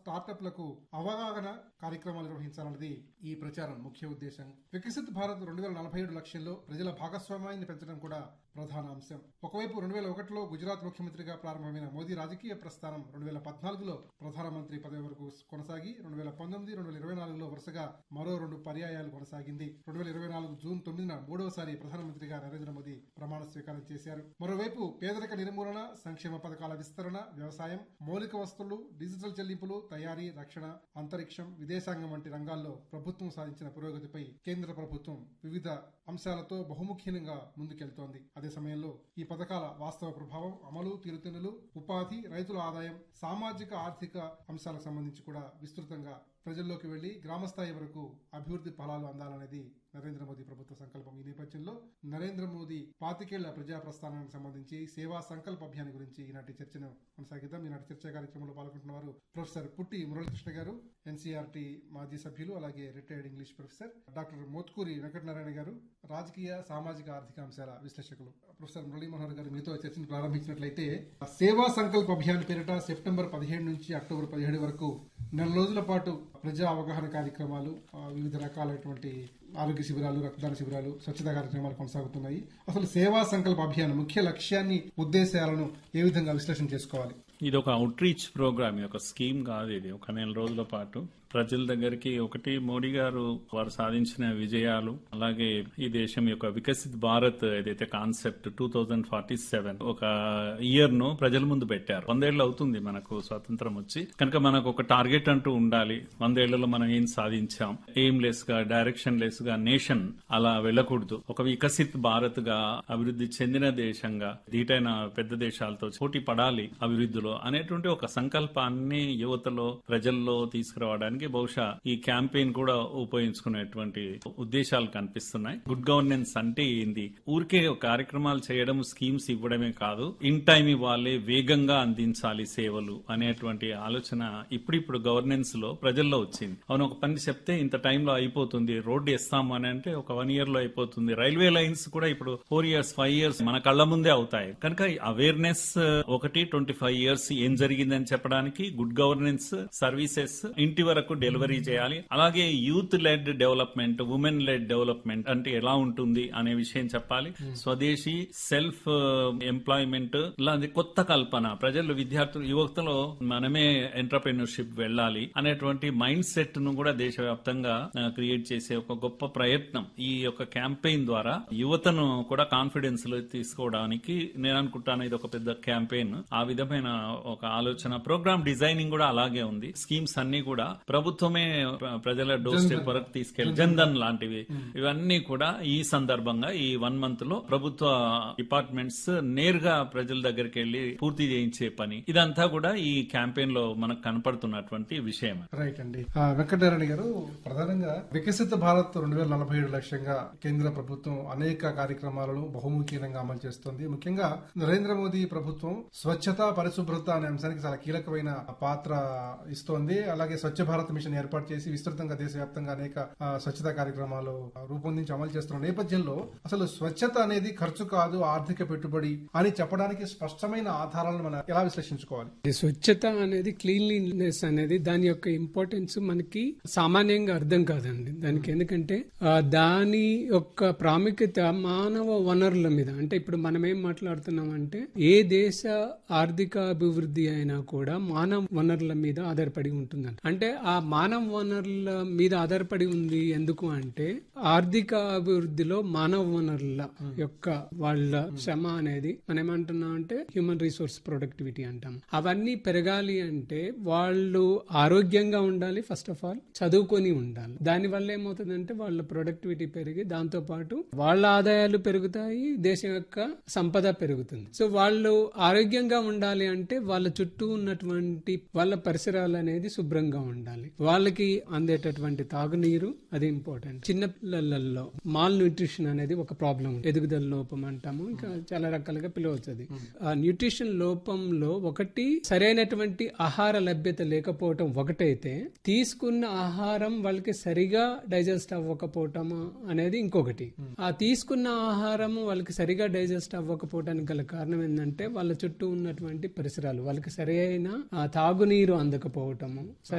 స్టార్టప్లకు అవగాహన కార్యక్రమాలు నిర్వహించాలన్నది ఈ ప్రచారం ముఖ్య ఉద్దేశం వికసిత్ భారత్ రెండు వేల నలభై ఏడు లక్ష్యంలో ప్రజల భాగస్వామ్యాన్ని పెంచడం కూడా ప్రధాన అంశం ఒకవైపు రెండు వేల ఒకటిలో గుజరాత్ ముఖ్యమంత్రిగా ప్రారంభమైన మోదీ రాజకీయ ప్రస్థానం రెండు వేల పద్నాలుగులో ప్రధానమంత్రి పదవి వరకు కొనసాగి రెండు వేల పంతొమ్మిది రెండు వేల ఇరవై నాలుగులో వరుసగా మరో రెండు పర్యాయాలు కొనసాగింది రెండు వేల ఇరవై నాలుగు జూన్ తొమ్మిదిన మూడవసారి ప్రధానమంత్రిగా నరేంద్ర మోదీ ప్రమాణ స్వీకారం చేశారు మరోవైపు పేదరిక నిర్మూలన సంక్షేమ పథకాల విస్తరణ వ్యవసాయం మౌలిక వస్తువులు డిజిటల్ చెల్లింపులు తయారీ రక్షణ అంతరిక్షం విదేశాంగం వంటి రంగాల్లో ప్రభుత్వం సాధించిన పురోగతిపై కేంద్ర ప్రభుత్వం వివిధ అంశాలతో బహుముఖ్యంగా ముందుకెళ్తోంది అదే సమయంలో ఈ పథకాల వాస్తవ ప్రభావం అమలు తీరుతెన్నులు ఉపాధి రైతుల ఆదాయం సామాజిక ఆర్థిక అంశాలకు సంబంధించి కూడా విస్తృతంగా ప్రజల్లోకి వెళ్లి గ్రామస్థాయి వరకు అభివృద్ధి ఫలాలు అందాలనేది నరేంద్ర మోదీ ప్రభుత్వ సంకల్పం ఈ నేపథ్యంలో నరేంద్ర మోదీ పాతికేళ్ల ప్రజా ప్రస్థానానికి సంబంధించి సేవా సంకల్ప అభియాన్ గురించి ఈనాటి చర్చను కొనసాగిద్దాం ఈనాటి చర్చా కార్యక్రమంలో పాల్గొంటున్న వారు ప్రొఫెసర్ పుట్టి మురళీకృష్ణ గారు ఎన్సీఆర్టీ మాజీ సభ్యులు అలాగే retired English professor doctor Motkuri Venkatanarayana గారు రాజకీయ సామాజిక ఆర్థిక అంశాల విశ్లేషకులు ప్రొఫెసర్ మురళీ మనోహర్ గారు మీతో చర్చను ప్రారంభించినట్లయితే సేవా సంకల్ప అభియాన్ పేరిట సెప్టెంబర్ పదిహేడు నుంచి అక్టోబర్ పదిహేడు వరకు నెల రోజుల పాటు ప్రజా అవగాహన కార్యక్రమాలు ఆ, వివిధ రకాలైనటువంటి ఆరోగ్య శిబిరాలు రక్తదాన శిబిరాలు స్వచ్ఛతా కార్యక్రమాలు కొనసాగుతున్నాయి అసలు సేవా సంకల్ప అభియాన్ ముఖ్య లక్ష్యాన్ని ఉద్దేశాలను ఏ విధంగా విశ్లేషణ చేసుకోవాలి ఇది ఒక అవుట్ రీచ్ ప్రోగ్రామ్ ఇది ఒక స్కీమ్ కాదు ఇది ఒక నెల రోజుల పాటు ప్రజల దగ్గరికి ఒకటి మోడీ గారు వారు సాధించిన విజయాలు అలాగే ఈ దేశం యొక్క వికసిత్ భారత్ ఏదైతే concept two thousand forty seven ఒక ఇయర్ ను ప్రజల ముందు పెట్టారు వందేళ్లు అవుతుంది మనకు స్వాతంత్రం వచ్చి కనుక మనకు ఒక టార్గెట్ అంటూ ఉండాలి వందేళ్లలో మనం ఏం సాధించాం ఎయిమ్ లెస్ గా డైరెక్షన్ లెస్ గా నేషన్ అలా వెళ్ళకూడదు ఒక వికసిత్ భారత్ గా అభివృద్ధి చెందిన దేశంగా ధీటైన పెద్ద దేశాలతో పోటీ పడాలి అభివృద్ధిలో అనేటువంటి ఒక సంకల్పాన్ని యువతలో ప్రజల్లో తీసుకురావడానికి బహుశా ఈ క్యాంపెయిన్ కూడా ఉపయోగించుకునేటువంటి ఉద్దేశాలు కనిపిస్తున్నాయి గుడ్ గవర్నెన్స్ అంటే ఏంది ఊరికే కార్యక్రమాలు చేయడం స్కీమ్స్ ఇవ్వడమే కాదు ఇన్ టైం ఇవ్వాలి వేగంగా అందించాలి సేవలు అనేటువంటి ఆలోచన ఇప్పుడిప్పుడు గవర్నెన్స్ లో ప్రజల్లో వచ్చింది అవును ఒక పని చెప్తే ఇంత టైంలో అయిపోతుంది రోడ్డు వేస్తాము అని అంటే ఒక వన్ ఇయర్ లో అయిపోతుంది రైల్వే లైన్స్ కూడా ఇప్పుడు ఫోర్ ఇయర్స్ ఫైవ్ ఇయర్స్ మన కళ్ళ ముందే అవుతాయి కనుక అవేర్నెస్ ఒకటి ట్వంటీ ఫైవ్ ఇయర్స్ ఏం జరిగిందని చెప్పడానికి గుడ్ గవర్నెన్స్ సర్వీసెస్ ఇంటి వరకు డెలివరీ చేయాలి అలాగే youth led development women led development అంటే ఎలా ఉంటుంది అనే విషయం చెప్పాలి స్వదేశీ సెల్ఫ్ ఎంప్లాయ్మెంట్ ఇలాంటి కొత్త కల్పన ప్రజలు విద్యార్థులు యువతలో మనమే ఎంటర్ప్రెన్యూర్షిప్ వెళ్ళాలి అనేటువంటి మైండ్ సెట్ ను కూడా దేశవ్యాప్తంగా క్రియేట్ చేసే ఒక గొప్ప ప్రయత్నం ఈ యొక్క క్యాంపెయిన్ ద్వారా యువతను కూడా కాన్ఫిడెన్స్ లో తీసుకోవడానికి నేను అనుకుంటాను ఇది ఒక పెద్ద క్యాంపెయిన్ ఆ విధమైన ఒక ఆలోచన ప్రోగ్రామ్ డిజైనింగ్ కూడా అలాగే ఉంది స్కీమ్స్ అన్ని కూడా ప్రభుత్వమే ప్ర- ప్రజల డోర్ స్టెప్ వరకు తీసుకెళ్లి జన్ధన్ లాంటివి ఇవన్నీ కూడా ఈ సందర్భంగా ఈ వన్ మంత్ లో ప్రభుత్వ డిపార్ట్మెంట్స్ నేరుగా ప్రజల దగ్గరికి వెళ్లి పూర్తి చేయించే పని ఇదంతా కూడా ఈ క్యాంపెయిన్ లో మనకు కనపడుతున్నటువంటి విషయం రైట్ అండి ఆ, వెంకటనారాయణ గారు ప్రధానంగా వికసిత భారత్ రెండు వేల నలభై ఏడు లక్ష్యంగా కేంద్ర ప్రభుత్వం అనేక కార్యక్రమాలను బహుముఖీనంగా అమలు చేస్తోంది ముఖ్యంగా నరేంద్ర మోదీ ప్రభుత్వం స్వచ్ఛత పరిశుభ్రత అనే అంశానికి చాలా కీలకమైన పాత్ర ఇస్తోంది అలాగే స్వచ్ఛ భారత్ మిషన్ ఏర్పాటు చేసి విస్తృతంగా దేశవ్యాప్తంగా అనేక ఆ, స్వచ్ఛతా కార్యక్రమాలు రూపొందించి అమలు చేస్తున్న నేపథ్యంలో అసలు స్వచ్ఛత అనేది ఖర్చు కాదు ఆర్థిక పెట్టుబడి అని చెప్పడానికి స్పష్టమైన ఆధారాలను మనం ఎలా విశ్లేషించుకోవాలి ఈ స్వచ్ఛత అనేది క్లీన్లీనెస్ అనేది దాని యొక్క ఇంపార్టెన్స్ మనకి సామాన్యంగా అర్థం కాదండి దానికి ఎందుకంటే ఆ, దాని యొక్క ప్రాముఖ్యత మానవ వనరుల మీద అంటే ఇప్పుడు మనం ఏం మాట్లాడుతున్నాం అంటే ఏ దేశ ఆర్థిక అభివృద్ధి అయినా కూడా మానవ వనరుల మీద ఆధారపడి ఉంటుందంట అంటే ఆ మానవ వనరుల మీద ఆధారపడి ఉంది ఎందుకు అంటే ఆర్థిక అభివృద్ధిలో మానవ వనరుల యొక్క వాళ్ళ శ్రమ అనేది మనం ఏమంటున్నాం అంటే హ్యూమన్ రిసోర్స్ ప్రొడక్టివిటీ అంటాం అవన్నీ పెరగాలి అంటే వాళ్ళు ఆరోగ్యంగా ఉండాలి ఫస్ట్ ఆఫ్ ఆల్ చదువుకొని ఉండాలి దాని వల్ల ఏమవుతుందంటే వాళ్ళ ప్రొడక్టివిటీ పెరిగి దాంతో పాటు వాళ్ళ ఆదాయాలు పెరుగుతాయి దేశం యొక్క సంపద పెరుగుతుంది సో వాళ్ళు ఆరోగ్యంగా ఉండాలి అంటే వాళ్ళ చుట్టూ ఉన్నటువంటి వాళ్ళ పరిసరాలు అనేది శుభ్రంగా ఉండాలి వాళ్ళకి అందేటటువంటి తాగునీరు అది ఇంపార్టెంట్ చిన్న పిల్లలలో మాల్ న్యూట్రిషన్ అనేది ఒక ప్రాబ్లం ఎదుగుదల లోపం అంటాము ఇంకా చాలా రకాలుగా పిలవచ్చు అది ఆ న్యూట్రిషన్ లోపంలో ఒకటి సరైనటువంటి ఆహార లభ్యత లేకపోవటం ఒకటైతే తీసుకున్న ఆహారం వాళ్ళకి సరిగా డైజెస్ట్ అవ్వకపోవటం అనేది ఇంకొకటి ఆ తీసుకున్న ఆహారం వాళ్ళకి సరిగా డైజెస్ట్ అవ్వకపోవటానికి గల కారణం ఏంటంటే వాళ్ళ చుట్టూ ఉన్నటువంటి పరిసరాలు వాళ్ళకి సరైన ఆ, తాగునీరు అందకపోవటము